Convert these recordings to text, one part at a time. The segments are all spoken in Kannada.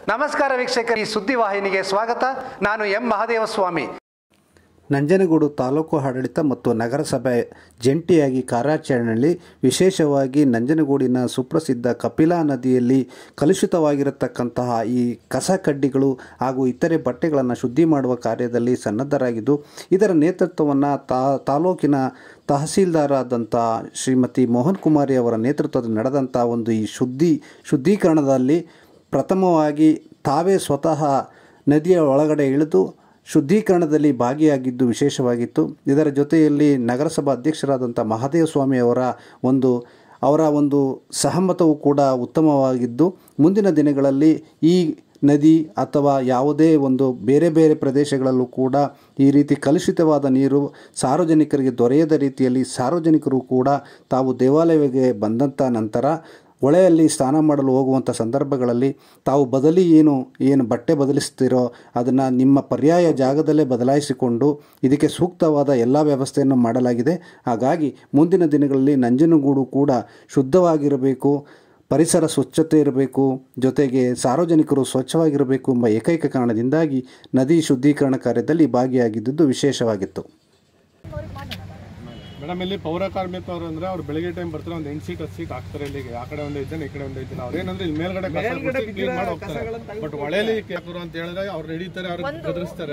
ನಮಸ್ಕಾರ ವೀಕ್ಷಕರು ಈ ಸುದ್ದಿವಾಹಿನಿಗೆ ಸ್ವಾಗತ ನಾನು ಎಂ ಮಹದೇವಸ್ವಾಮಿ ನಂಜನಗೂಡು ತಾಲೂಕು ಆಡಳಿತ ಮತ್ತು ನಗರಸಭೆ ಜಂಟಿಯಾಗಿ ಕಾರ್ಯಾಚರಣೆಯಲ್ಲಿ ವಿಶೇಷವಾಗಿ ನಂಜನಗೂಡಿನ ಸುಪ್ರಸಿದ್ಧ ಕಪಿಲಾ ನದಿಯಲ್ಲಿ ಕಲುಷಿತವಾಗಿರತಕ್ಕಂತಹ ಈ ಕಸ ಕಡ್ಡಿಗಳು ಹಾಗೂ ಇತರೆ ಬಟ್ಟೆಗಳನ್ನು ಶುದ್ಧಿ ಮಾಡುವ ಕಾರ್ಯದಲ್ಲಿ ಸನ್ನದ್ಧರಾಗಿದ್ದು ಇದರ ನೇತೃತ್ವವನ್ನು ತಾ ತಾಲೂಕಿನ ತಹಸೀಲ್ದಾರಾದಂಥ ಶ್ರೀಮತಿ ಮೋಹನ್ ಕುಮಾರಿ ಅವರ ನೇತೃತ್ವದಲ್ಲಿ ನಡೆದಂಥ ಒಂದು ಈ ಶುದ್ಧಿ ಶುದ್ಧೀಕರಣದಲ್ಲಿ ಪ್ರಥಮವಾಗಿ ತಾವೇ ಸ್ವತಃ ನದಿಯ ಒಳಗಡೆ ಇಳಿದು ಶುದ್ಧೀಕರಣದಲ್ಲಿ ಭಾಗಿಯಾಗಿದ್ದು ವಿಶೇಷವಾಗಿತ್ತು ಇದರ ಜೊತೆಯಲ್ಲಿ ನಗರಸಭಾ ಅಧ್ಯಕ್ಷರಾದಂಥ ಮಹಾದೇವ ಸ್ವಾಮಿ ಅವರ ಒಂದು ಅವರ ಒಂದು ಸಹಮತವು ಕೂಡ ಉತ್ತಮವಾಗಿದ್ದು ಮುಂದಿನ ದಿನಗಳಲ್ಲಿ ಈ ನದಿ ಅಥವಾ ಯಾವುದೇ ಒಂದು ಬೇರೆ ಬೇರೆ ಪ್ರದೇಶಗಳಲ್ಲೂ ಕೂಡ ಈ ರೀತಿ ಕಲುಷಿತವಾದ ನೀರು ಸಾರ್ವಜನಿಕರಿಗೆ ದೊರೆಯದ ರೀತಿಯಲ್ಲಿ ಸಾರ್ವಜನಿಕರು ಕೂಡ ತಾವು ದೇವಾಲಯಕ್ಕೆ ಬಂದಂಥ ನಂತರ ಹೊಳೆಯಲ್ಲಿ ಸ್ನಾನ ಮಾಡಲು ಹೋಗುವಂಥ ಸಂದರ್ಭಗಳಲ್ಲಿ ತಾವು ಬದಲಿ ಏನು ಏನು ಬಟ್ಟೆ ಬದಲಿಸ್ತೀರೋ ಅದನ್ನು ನಿಮ್ಮ ಪರ್ಯಾಯ ಜಾಗದಲ್ಲೇ ಬದಲಾಯಿಸಿಕೊಂಡು ಇದಕ್ಕೆ ಸೂಕ್ತವಾದ ಎಲ್ಲ ವ್ಯವಸ್ಥೆಯನ್ನು ಮಾಡಲಾಗಿದೆ ಹಾಗಾಗಿ ಮುಂದಿನ ದಿನಗಳಲ್ಲಿ ನಂಜನಗೂಡು ಕೂಡ ಶುದ್ಧವಾಗಿರಬೇಕು ಪರಿಸರ ಸ್ವಚ್ಛತೆ ಇರಬೇಕು ಜೊತೆಗೆ ಸಾರ್ವಜನಿಕರು ಸ್ವಚ್ಛವಾಗಿರಬೇಕು ಎಂಬ ಏಕೈಕ ಕಾರಣದಿಂದಾಗಿ ನದಿ ಶುದ್ಧೀಕರಣ ಕಾರ್ಯದಲ್ಲಿ ಭಾಗಿಯಾಗಿದ್ದುದು ವಿಶೇಷವಾಗಿತ್ತು ಮೇಡಮ್ ಇಲ್ಲಿ ಪೌರ ಕಾರ್ಮಿಕರು ಅಂದ್ರೆ ಅವ್ರು ಬೆಳಿಗ್ಗೆ ಟೈಮ್ ಬರ್ತಾರೆ ಒಂದು ಎಂಟು ಸೀಟ್ ಹತ್ತು ಸೀಟ್ ಹಾಕ್ತಾರೆ ಇಲ್ಲಿಗೆ ಆ ಕಡೆ ಒಂದು ಐದು ಜನ ಈ ಕಡೆ ಒಂದು ಐದು ಜನ ಅವ್ರೇನಂದ್ರೆ ಇಲ್ಲಿ ಮೇಲ್ಗಡೆ ಕ್ಲೀನ್ ಮಾಡಿ ಹೋಗ್ತಾರೆ ಬಟ್ ಒಳೆಯಲ್ಲಿ ಕೇಕರು ಅಂತ ಹೇಳಿದ್ರೆ ಅವ್ರು ಹಿಡಿತಾರೆ ಅವ್ರಿಗೆ ಗದರಿಸ್ತಾರೆ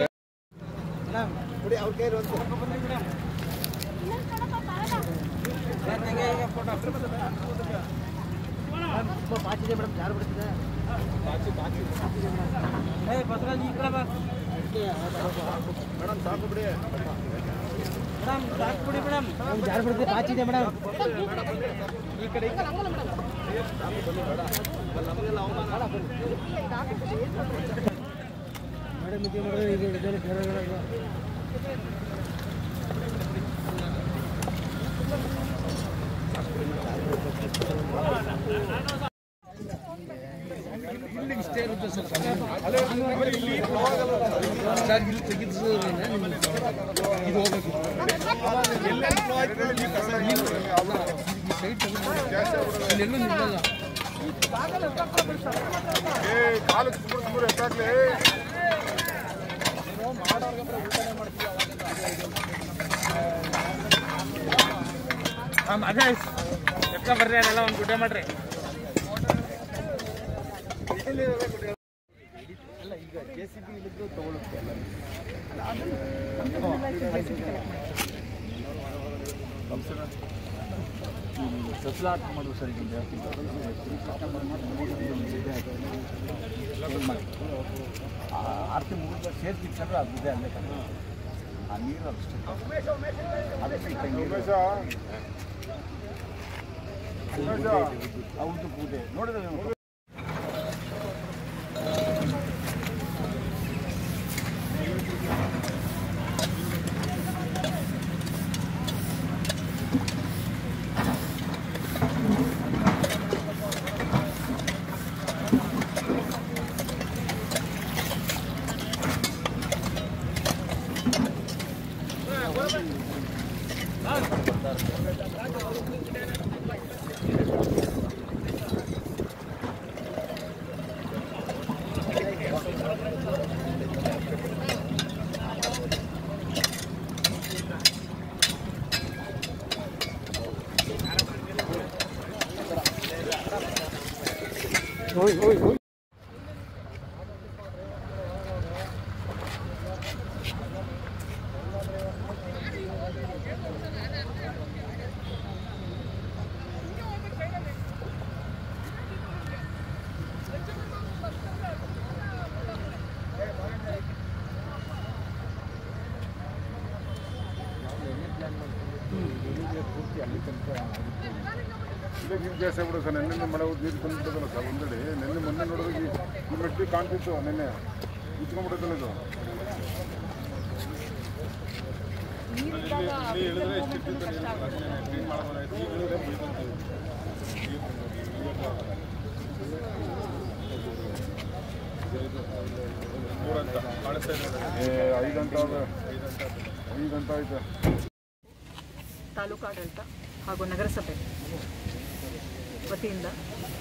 ಬರ್ರಿ ಅದೆಲ್ಲ ಒಂದು ಗುಡ್ಡೆ ಮಾಡ್ರಿ ಆರ್ತಿ ಮುಗಿದ ಸೇರ್ತಿತ್ತಂದ್ರೆ ಅದು ಇದೆ ಅಲ್ಲೇ ಕಣೆ. ಆ ನೀರು ಅಷ್ಟೇ ಅದಕ್ಕೆ ಇಟ್ಟಂಗೆ ಹೌದು ಪೂಜೆ ನೋಡಿದ್ರೆ ನೀವು ಇಲ್ಲೇ ನೀರು ಜಾಸ್ತಿ ಆಗ್ಬಿಡೋ ಸರ್ ನೆನ್ನೆ ಮಳೆ ಹೋದ್ ನೀರು ತಂದ್ಬಿಟ್ಟದಲ್ಲ ಸರ್ ಒಂದೆಡೆ ನೆನ್ನೆ ಮೊನ್ನೆ ನೋಡಿದ್ರೆ ಈ ಈ ಮೆಟ್ಟಿ ಕಾಣ್ತಿತ್ತು ನೆನ್ನೆ ಇಟ್ಕೊಂಡ್ಬಿಡುತ್ತಲ್ಲ ಇದು ಇಲ್ಲಿ ಇಳಿದ್ರೆ ಎಷ್ಟಿರ್ತಿತ್ತು ನೀರು ಕ್ಲೀನ್ ಮಾಡ್ಬೋದಾಯ್ತು ಈಗ ಇಳಿದ್ರೆ ಮುಗಿದಂತೆ ಮೂರಂತ ಕಾಣಿಸ್ತಾ ಇದೆ ಐದಂತ ಐದಂತ ಆಯ್ತು ತಾಲೂಕಾಡಳಿತ ಹಾಗೂ ನಗರಸಭೆ ವತಿಯಿಂದ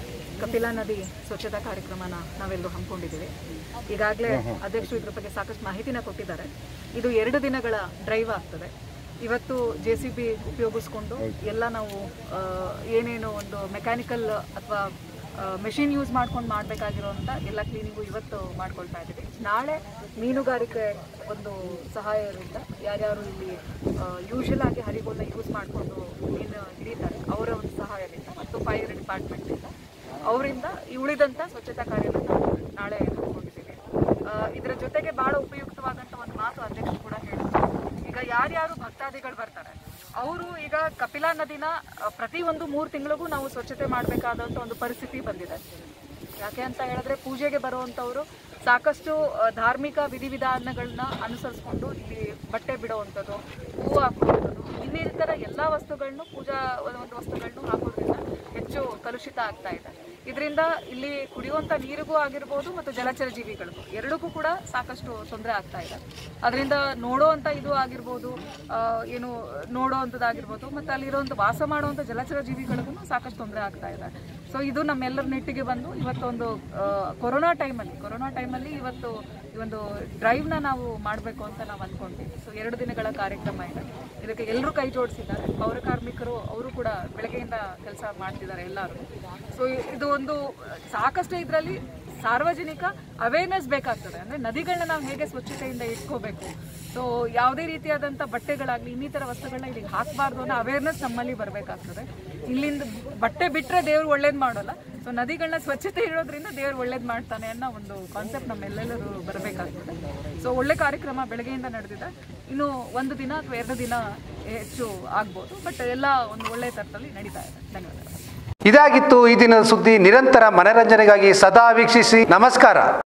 ಕಪಿಲಾ ನದಿ ಸ್ವಚ್ಛತಾ ಕಾರ್ಯಕ್ರಮನ ನಾವೆಲ್ಲರೂ ಹಮ್ಮಿಕೊಂಡಿದ್ದೀವಿ ಈಗಾಗಲೇ ಅಧ್ಯಕ್ಷರು ಇದ್ರ ಬಗ್ಗೆ ಸಾಕಷ್ಟು ಮಾಹಿತಿನ ಕೊಟ್ಟಿದ್ದಾರೆ ಇದು ಎರಡು ದಿನಗಳ ಡ್ರೈವ್ ಆಗ್ತದೆ ಇವತ್ತು ಜೆ ಸಿ ಬಿ ಉಪಯೋಗಿಸ್ಕೊಂಡು ಎಲ್ಲ ನಾವು ಆ, ಏನೇನು ಒಂದು ಮೆಕ್ಯಾನಿಕಲ್ ಅಥವಾ ಮೆಷಿನ್ ಯೂಸ್ ಮಾಡ್ಕೊಂಡು ಮಾಡಬೇಕಾಗಿರೋಂಥ ಎಲ್ಲ ಕ್ಲೀನಿಂಗು ಇವತ್ತು ಮಾಡ್ಕೊಳ್ತಾ ಇದ್ದೀವಿ ನಾಳೆ ಮೀನುಗಾರಿಕೆ ಒಂದು ಸಹಾಯದಿಂದ ಯಾರ್ಯಾರು ಇಲ್ಲಿ ಯೂಶಲ್ ಆಗಿ ಹರಿಗಳನ್ನ ಯೂಸ್ ಮಾಡಿಕೊಂಡು ಮೀನು ಹಿಡಿತಾರೆ ಅವರ ಒಂದು ಸಹಾಯದಿಂದ ಮತ್ತು ಫೈರ್ ಡಿಪಾರ್ಟ್ಮೆಂಟಿಂದ ಅವರಿಂದ ಉಳಿದಂಥ ಸ್ವಚ್ಛತಾ ಕಾರ್ಯನ ನಾವು ನಾಳೆ ಹಮ್ಮಿಕೊಂಡಿದ್ದೀವಿ ಆ, ಇದರ ಜೊತೆಗೆ ಬಹಳ ಉಪಯುಕ್ತವಾದಂಥ ಒಂದು ಮಾತು ಅಧ್ಯಕ್ಷರು ಕೂಡ ಹೇಳಿದ್ರು ಈಗ ಯಾರ್ಯಾರು ಭಕ್ತಾದಿಗಳು ಬರ್ತಾರೆ ಅವರು ಈಗ ಕಪಿಲಾ ನದಿನ ಆ, ಪ್ರತಿ ಒಂದು ಮೂರು ತಿಂಗಳಿಗೂ ನಾವು ಸ್ವಚ್ಛತೆ ಮಾಡಬೇಕಾದಂಥ ಒಂದು ಪರಿಸ್ಥಿತಿ ಬಂದಿದೆ ಯಾಕೆ ಅಂತ ಹೇಳಿದ್ರೆ ಪೂಜೆಗೆ ಬರುವಂಥವ್ರು ಸಾಕಷ್ಟು ಆ, ಧಾರ್ಮಿಕ ವಿಧಿವಿಧಾನಗಳನ್ನ ಅನುಸರಿಸ್ಕೊಂಡು ಇಲ್ಲಿ ಬಟ್ಟೆ ಬಿಡುವಂಥದ್ದು ಹೂವು ಹಾಕುವಂಥದ್ದು ಇನ್ನಿತರ ಎಲ್ಲ ವಸ್ತುಗಳನ್ನು ಪೂಜಾ ಒಂದು ವಸ್ತುಗಳನ್ನು ಹಾಕೋದ್ರಿಂದ ಹೆಚ್ಚು ಕಲುಷಿತ ಆಗ್ತಾ ಇದೆ ಇದರಿಂದ ಇಲ್ಲಿ ಕುಡಿಯುವಂಥ ನೀರಿಗೂ ಆಗಿರ್ಬೋದು ಮತ್ತು ಜಲಚರ ಜೀವಿಗಳಿಗೂ ಎರಡಕ್ಕೂ ಕೂಡ ಸಾಕಷ್ಟು ತೊಂದರೆ ಆಗ್ತಾ ಇದೆ ಅದರಿಂದ ನೋಡೋವಂಥ ಇದು ಆಗಿರ್ಬೋದು ಆ, ಏನು ನೋಡೋವಂಥದ್ದಾಗಿರ್ಬೋದು ಮತ್ತು ಅಲ್ಲಿರುವಂಥ ವಾಸ ಮಾಡುವಂಥ ಜಲಚರ ಜೀವಿಗಳಿಗೂ ಸಾಕಷ್ಟು ತೊಂದರೆ ಆಗ್ತಾ ಇದೆ ಸೊ ಇದು ನಮ್ಮೆಲ್ಲರ ನೆಟ್ಟಿಗೆ ಬಂದು ಇವತ್ತೊಂದು ಆ, ಕೊರೋನಾ ಟೈಮಲ್ಲಿ ಕೊರೋನಾ ಟೈಮಲ್ಲಿ ಇವತ್ತು ಈ ಒಂದು ಡ್ರೈವ್ನ ನಾವು ಮಾಡಬೇಕು ಅಂತ ನಾವು ಅಂದ್ಕೊಂಡ್ವಿ ಸೊ ಎರಡು ದಿನಗಳ ಕಾರ್ಯಕ್ರಮ ಇದೆ ಇದಕ್ಕೆ ಎಲ್ಲರೂ ಕೈ ಜೋಡಿಸಿದ್ದಾರೆ ಪೌರ ಕಾರ್ಮಿಕರು ಅವರು ಕೂಡ ಬೆಳಗ್ಗೆಯಿಂದ ಕೆಲಸ ಮಾಡ್ತಿದ್ದಾರೆ ಎಲ್ಲರೂ ಸೊ ಇದು ಒಂದು ಸಾಕಷ್ಟು ಇದರಲ್ಲಿ ಸಾರ್ವಜನಿಕ ಅವೇರ್ನೆಸ್ ಬೇಕಾಗ್ತದೆ ಅಂದರೆ ನದಿಗಳನ್ನ ನಾವು ಹೇಗೆ ಸ್ವಚ್ಛತೆಯಿಂದ ಇಟ್ಕೋಬೇಕು ಸೊ ಯಾವುದೇ ರೀತಿಯಾದಂಥ ಬಟ್ಟೆಗಳಾಗಲಿ ಇನ್ನಿತರ ವಸ್ತುಗಳನ್ನ ಇಲ್ಲಿಗೆ ಹಾಕಬಾರ್ದು ಅನ್ನೋ ಅವೇರ್ನೆಸ್ ನಮ್ಮಲ್ಲಿ ಬರಬೇಕಾಗ್ತದೆ ಇಲ್ಲಿಂದ ಬಟ್ಟೆ ಬಿಟ್ಟರೆ ದೇವ್ರು ಒಳ್ಳೇದು ಮಾಡೋಲ್ಲ ಸೊ ನದಿಗಳನ್ನ ಸ್ವಚ್ಛತೆ ಇರೋದ್ರಿಂದ ದೇವ್ರು ಒಳ್ಳೇದು ಮಾಡ್ತಾನೆ ಅನ್ನೋ ಒಂದು ಕಾನ್ಸೆಪ್ಟ್ ನಮ್ಮೆಲ್ಲರೂ ಬರಬೇಕಾಗ್ತದೆ ಸೊ ಒಳ್ಳೆ ಕಾರ್ಯಕ್ರಮ ಬೆಳಗ್ಗೆಯಿಂದ ನಡೆದಿದೆ ಇನ್ನು ಒಂದು ದಿನ ಅಥವಾ ಎರಡು ದಿನ ಹೆಚ್ಚು ಆಗ್ಬೋದು ಬಟ್ ಎಲ್ಲ ಒಂದು ಒಳ್ಳೆ ಥರದಲ್ಲಿ ನಡೀತಾ ಇದೆ ಧನ್ಯವಾದಗಳು ಇದಾಗಿತ್ತು ಈ ದಿನದ ಸುದ್ದಿ ನಿರಂತರ ಮನರಂಜನೆಗಾಗಿ ಸದಾ ವೀಕ್ಷಿಸಿ ನಮಸ್ಕಾರ